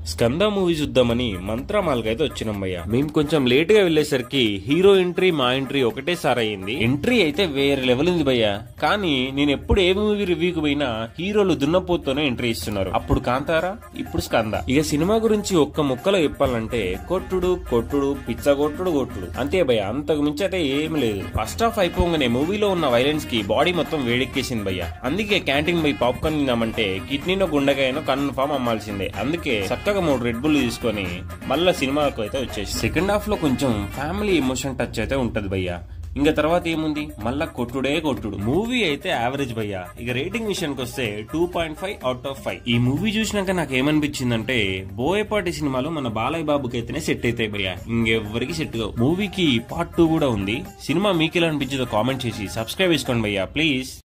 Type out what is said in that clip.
Skanda movie చూద్దామని మంత్రామాల్కి అయితే వచ్చినాం భయ్య మేము కొంచెం లేట్ గా వెళ్లేసరికి హీరో ఎంట్రీ మా ఎంట్రీ ఒకటేసారి అయింది ఎంట్రీ అయితే వేరే లెవెల్ ఉంది భయ్య కానీ నేను ఎప్పుడు ఏ మూవీ రివ్యూకి పోయినా హీరోలు దున్నపోతూనే ఎంట్రీ ఇస్తున్నారు అప్పుడు కాంతారా ఇప్పుడు స్కంద ఇక సినిమా గురించి ఒక్క ముక్కలో చెప్పాలంటే కొట్టుడు కొట్టుడు పిచ్చ కొట్టుడు కొట్టుడు అంతే భయ్య అంతకు మించి అయితే ఏం లేదు ఫస్ట్ హాఫ్ అయిపోగానే మూవీలో ఉన్న వైలెన్స్ కి బాడీ మొత్తం వేడెక్కేసింది భయ్య అందుకే క్యాంటీన్ పోయి పాప్కార్న్ తిన్నామంటే కిడ్నీనో గుండెకాయనో కన్ఫామ్ అమ్మాల్సిందే అందుకే చక్కగా మూడు రెడ్ బుల్ తీసుకొని మళ్ళీ సినిమాకు అయితే వచ్చేసి సెకండ్ హాఫ్ లో కొంచెం ఫ్యామిలీ ఎమోషన్ టచ్ అయితే ఉంటది భయ్య ఇంకా తర్వాత ఏముంది మళ్ళా కొట్టుడే కొట్టుడు మూవీ అయితే యావరేజ్ భయ్యా ఇక రేటింగ్ విషయానికి వస్తే two point five out of five ఈ మూవీ చూసినాక నాకు ఏమనిపించిందంటే బోయపాటి సినిమాలో మన బాలయ్య బాబుకి అయితేనే సెట్ అవుతాయి భయ్యా ఇంకెవ్వరికి సెట్ కావు మూవీకి పార్ట్ టూ కూడా ఉంది సినిమా మీకు ఎలా అనిపించిందో కామెంట్ చేసి సబ్స్క్రైబ్ చేసుకోండి భయ్యా ప్లీజ్